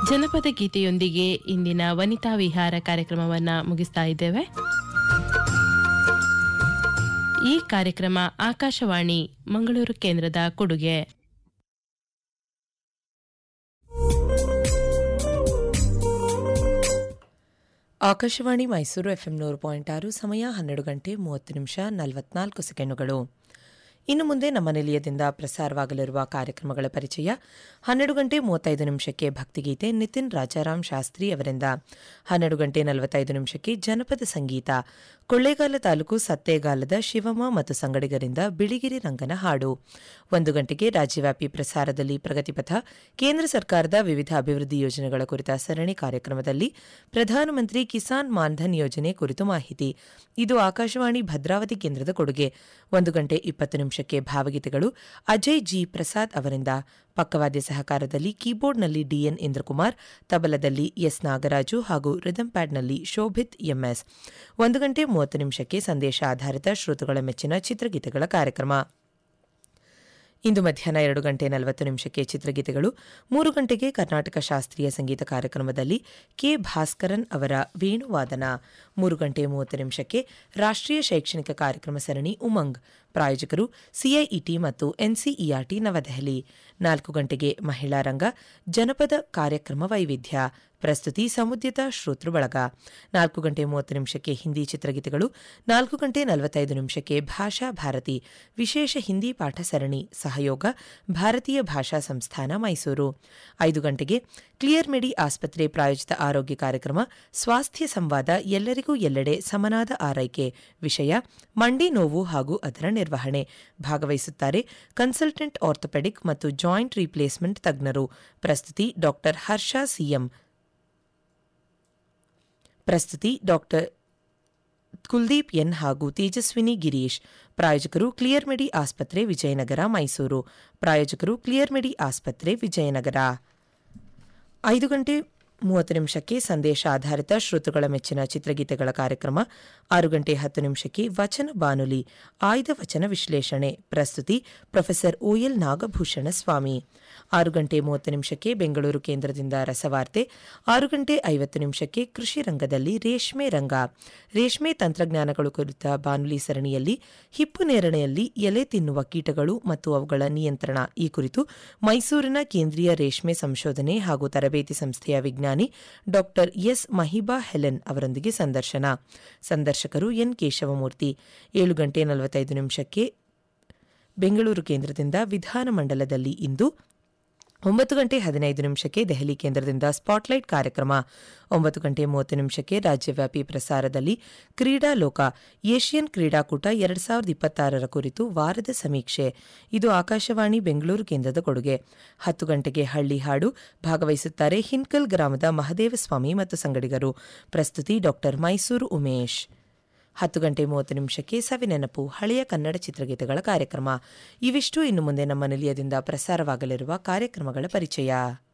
ಜನಪದ ಗೀತೆಯೊಂದಿಗೆ ಇಂದಿನ ವನಿತಾ ವಿಹಾರ ಕಾರ್ಯಕ್ರಮವನ್ನ ಮುಗಿಸ್ತಾ ಇದ್ದೇವೆ ಈ ಕಾರ್ಯಕ್ರಮ ಆಕಾಶವಾಣಿ ಮಂಗಳೂರು ಕೇಂದ್ರದ ಕೊಡುಗೆ ಆಕಾಶವಾಣಿ ಮೈಸೂರು ಎಫ್ಎಂ ನೂರು ಪಾಯಿಂಟ್ ಆರು ಸಮಯ ಹನ್ನೆರಡು ಗಂಟೆ ಮೂವತ್ತು ನಿಮಿಷ ನಲವತ್ನಾಲ್ಕು ಸೆಕೆಂಡುಗಳು ಇನ್ನು ಮುಂದೆ ನಮ್ಮ ನಿಲಯದಿಂದ ಪ್ರಸಾರವಾಗಲಿರುವ ಕಾರ್ಯಕ್ರಮಗಳ ಪರಿಚಯ ಹನ್ನೆರಡು ಗಂಟೆ ಮೂವತ್ತೈದು ನಿಮಿಷಕ್ಕೆ ಭಕ್ತಿಗೀತೆ ನಿತಿನ್ ರಾಜಾರಾಮ್ ಶಾಸ್ತ್ರಿ ಅವರಿಂದ ಹನ್ನೆರಡು ಗಂಟೆ ನಲವತ್ತೈದು ನಿಮಿಷಕ್ಕೆ ಜನಪದ ಸಂಗೀತ ಕೊಳ್ಳೇಗಾಲ ತಾಲೂಕು ಸತ್ತೇಗಾಲದ ಶಿವಮ್ಮ ಮತ್ತು ಸಂಗಡಿಗರಿಂದ ಬಿಳಿಗಿರಿ ರಂಗನ ಹಾಡು ಒಂದು ಗಂಟೆಗೆ ರಾಜ್ಯವ್ಯಾಪಿ ಪ್ರಸಾರದಲ್ಲಿ ಪ್ರಗತಿಪಥ ಕೇಂದ್ರ ಸರ್ಕಾರದ ವಿವಿಧ ಅಭಿವೃದ್ಧಿ ಯೋಜನೆಗಳ ಕುರಿತ ಸರಣಿ ಕಾರ್ಯಕ್ರಮದಲ್ಲಿ ಪ್ರಧಾನಮಂತ್ರಿ ಕಿಸಾನ್ ಮಾನ್ಧನ್ ಯೋಜನೆ ಕುರಿತು ಮಾಹಿತಿ ಇದು ಆಕಾಶವಾಣಿ ಭದ್ರಾವತಿ ಕೇಂದ್ರದ ಕೊಡುಗೆ ಒಂದು ಗಂಟೆ ಇಪ್ಪತ್ತು ನಿಮಿಷಕ್ಕೆ ಭಾವಗೀತೆಗಳು ಅಜಯ್ ಜಿ ಪ್ರಸಾದ್ ಅವರಿಂದ ಪಕ್ಕವಾದ್ಯ ಸಹಕಾರದಲ್ಲಿ ಕೀಬೋರ್ಡ್ನಲ್ಲಿ ಡಿಎನ್ ಇಂದ್ರಕುಮಾರ್ ತಬಲದಲ್ಲಿ ಎಸ್ ನಾಗರಾಜು ಹಾಗೂ ರಿದಮ್ ಪ್ಯಾಡ್ನಲ್ಲಿ ಶೋಭಿತ್ ಎಂಎಸ್ ಒಂದು ಗಂಟೆ ಮೂವತ್ತು ನಿಮಿಷಕ್ಕೆ ಸಂದೇಶ ಆಧಾರಿತ ಶ್ರೋತೃಗಳ ಮೆಚ್ಚಿನ ಚಿತ್ರಗೀತೆಗಳ ಕಾರ್ಯಕ್ರಮ ಇಂದು ಮಧ್ಯಾಹ್ನ ಎರಡು ಗಂಟೆ ನಲವತ್ತು ನಿಮಿಷಕ್ಕೆ ಚಿತ್ರಗೀತೆಗಳು ಮೂರು ಗಂಟೆಗೆ ಕರ್ನಾಟಕ ಶಾಸ್ತ್ರೀಯ ಸಂಗೀತ ಕಾರ್ಯಕ್ರಮದಲ್ಲಿ ಕೆ ಭಾಸ್ಕರನ್ ಅವರ ವೇಣುವಾದನ ಮೂರು ಗಂಟೆ ಮೂವತ್ತು ನಿಮಿಷಕ್ಕೆ ರಾಷ್ಟ್ರೀಯ ಶೈಕ್ಷಣಿಕ ಕಾರ್ಯಕ್ರಮ ಸರಣಿ ಉಮಂಗ್ ಪ್ರಾಯೋಜಕರು ಸಿಐಇಟಿ ಮತ್ತು ಎನ್ಸಿಇಆರ್ಟಿ ನವದೆಹಲಿ ನಾಲ್ಕು ಗಂಟೆಗೆ ಮಹಿಳಾ ರಂಗ ಜನಪದ ಕಾರ್ಯಕ್ರಮ ವೈವಿಧ್ಯ ಪ್ರಸ್ತುತಿ ಸಮುದ್ಯತ ಶ್ರೋತೃ ಬಳಗ ನಾಲ್ಕು ಗಂಟೆ ಮೂವತ್ತು ನಿಮಿಷಕ್ಕೆ ಹಿಂದಿ ಚಿತ್ರಗೀತೆಗಳು ನಾಲ್ಕು ಗಂಟೆ ನಲವತ್ತೈದು ನಿಮಿಷಕ್ಕೆ ಭಾಷಾ ಭಾರತಿ ವಿಶೇಷ ಹಿಂದಿ ಪಾಠ ಸರಣಿ ಸಹಯೋಗ ಭಾರತೀಯ ಭಾಷಾ ಸಂಸ್ಥಾನ ಮೈಸೂರು ಐದು ಗಂಟೆಗೆ ಕ್ಲಿಯರ್ ಮೆಡಿ ಆಸ್ಪತ್ರೆ ಪ್ರಾಯೋಜಿತ ಆರೋಗ್ಯ ಕಾರ್ಯಕ್ರಮ ಸ್ವಾಸ್ಥ್ಯ ಸಂವಾದ ಎಲ್ಲರಿಗೂ ಎಲ್ಲೆಡೆ ಸಮನಾದ ಆರೈಕೆ ವಿಷಯ ಮಂಡಿ ನೋವು ಹಾಗೂ ಅದರ ನಿರ್ವಹಣೆ ಭಾಗವಹಿಸುತ್ತಾರೆ ಕನ್ಸಲ್ಟೆಂಟ್ ಆರ್ಥೋಪೆಡಿಕ್ ಮತ್ತು ಜಾಯಿಂಟ್ ರೀಪ್ಲೇಸ್ಮೆಂಟ್ ತಜ್ಞರು ಪ್ರಸ್ತುತಿ ಡಾಕ್ಟರ್ ಹರ್ಷ ಸಿಎಂ ಪ್ರಸ್ತುತಿ ಡಾಕ್ಟರ್ ಕುಲ್ದೀಪ್ ಎನ್ ಹಾಗೂ ತೇಜಸ್ವಿನಿ ಗಿರೀಶ್ ಪ್ರಾಯೋಜಕರು ಕ್ಲಿಯರ್ ಮೆಡಿ ಆಸ್ಪತ್ರೆ ವಿಜಯನಗರ ಮೈಸೂರು ಪ್ರಾಯೋಜಕರು ಕ್ಲಿಯರ್ ಮೆಡಿ ಆಸ್ಪತ್ರೆ ವಿಜಯನಗರ ಐದು ಗಂಟೆ ಮೂವತ್ತು ನಿಮಿಷಕ್ಕೆ ಸಂದೇಶ ಆಧಾರಿತ ಶ್ರೋತೃಗಳ ಮೆಚ್ಚಿನ ಚಿತ್ರಗೀತೆಗಳ ಕಾರ್ಯಕ್ರಮ ಆರು ಗಂಟೆ ಹತ್ತು ನಿಮಿಷಕ್ಕೆ ವಚನ ಬಾನುಲಿ ಆಯ್ದ ವಚನ ವಿಶ್ಲೇಷಣೆ ಪ್ರಸ್ತುತಿ ಪ್ರೊಫೆಸರ್ ಓಎಲ್ ನಾಗಭೂಷಣ ಸ್ವಾಮಿ ಆರು ಗಂಟೆ ಮೂವತ್ತು ನಿಮಿಷಕ್ಕೆ ಬೆಂಗಳೂರು ಕೇಂದ್ರದಿಂದ ರಸವಾರ್ತೆ ಆರು ಗಂಟೆ ಐವತ್ತು ನಿಮಿಷಕ್ಕೆ ಕೃಷಿ ರಂಗದಲ್ಲಿ ರೇಷ್ಮೆ ರಂಗ ರೇಷ್ಮೆ ತಂತ್ರಜ್ಞಾನಗಳು ಕುರಿತ ಬಾನುಲಿ ಸರಣಿಯಲ್ಲಿ ಹಿಪ್ಪು ನೇರಣೆಯಲ್ಲಿ ಎಲೆ ತಿನ್ನುವ ಕೀಟಗಳು ಮತ್ತು ಅವುಗಳ ನಿಯಂತ್ರಣ ಈ ಕುರಿತು ಮೈಸೂರಿನ ಕೇಂದ್ರೀಯ ರೇಷ್ಮೆ ಸಂಶೋಧನೆ ಹಾಗೂ ತರಬೇತಿ ಸಂಸ್ಥೆಯ ವಿಜ್ಞಾನಿ ಡಾಕ್ಟರ್ ಎಸ್ ಮಹಿಬಾ ಹೆಲೆನ್ ಅವರೊಂದಿಗೆ ಸಂದರ್ಶನ ಸಂದರ್ಶಕರು ಎನ್ ಕೇಶವಮೂರ್ತಿ ಏಳು ಗಂಟೆ ನಲವತ್ತೈದು ನಿಮಿಷಕ್ಕೆ ಬೆಂಗಳೂರು ಕೇಂದ್ರದಿಂದ ವಿಧಾನಮಂಡಲದಲ್ಲಿ ಇಂದು ಒಂಬತ್ತು ಗಂಟೆ ಹದಿನೈದು ನಿಮಿಷಕ್ಕೆ ದೆಹಲಿ ಕೇಂದ್ರದಿಂದ ಸ್ಪಾಟ್ಲೈಟ್ ಕಾರ್ಯಕ್ರಮ ಒಂಬತ್ತು ಗಂಟೆ ಮೂವತ್ತು ನಿಮಿಷಕ್ಕೆ ರಾಜ್ಯವ್ಯಾಪಿ ಪ್ರಸಾರದಲ್ಲಿ ಕ್ರೀಡಾ ಲೋಕ ಏಷ್ಯನ್ ಕ್ರೀಡಾಕೂಟ ಎರಡು ಸಾವಿರದ ಇಪ್ಪತ್ತಾರರ ಕುರಿತು ವಾರದ ಸಮೀಕ್ಷೆ ಇದು ಆಕಾಶವಾಣಿ ಬೆಂಗಳೂರು ಕೇಂದ್ರದ ಕೊಡುಗೆ ಹತ್ತು ಗಂಟೆಗೆ ಹಳ್ಳಿ ಹಾಡು ಭಾಗವಹಿಸುತ್ತಾರೆ ಹಿನ್ಕಲ್ ಗ್ರಾಮದ ಮಹದೇವಸ್ವಾಮಿ ಮತ್ತು ಸಂಗಡಿಗರು ಪ್ರಸ್ತುತಿ ಡಾಕ್ಟರ್ ಮೈಸೂರು ಉಮೇಶ್ ಹತ್ತು ಗಂಟೆ ಮೂವತ್ತು ನಿಮಿಷಕ್ಕೆ ಸವಿನೆನಪು ಹಳೆಯ ಕನ್ನಡ ಚಿತ್ರಗೀತೆಗಳ ಕಾರ್ಯಕ್ರಮ ಇವಿಷ್ಟು ಇನ್ನು ಮುಂದೆ ನಮ್ಮ ನಿಲಯದಿಂದ ಪ್ರಸಾರವಾಗಲಿರುವ ಕಾರ್ಯಕ್ರಮಗಳ ಪರಿಚಯ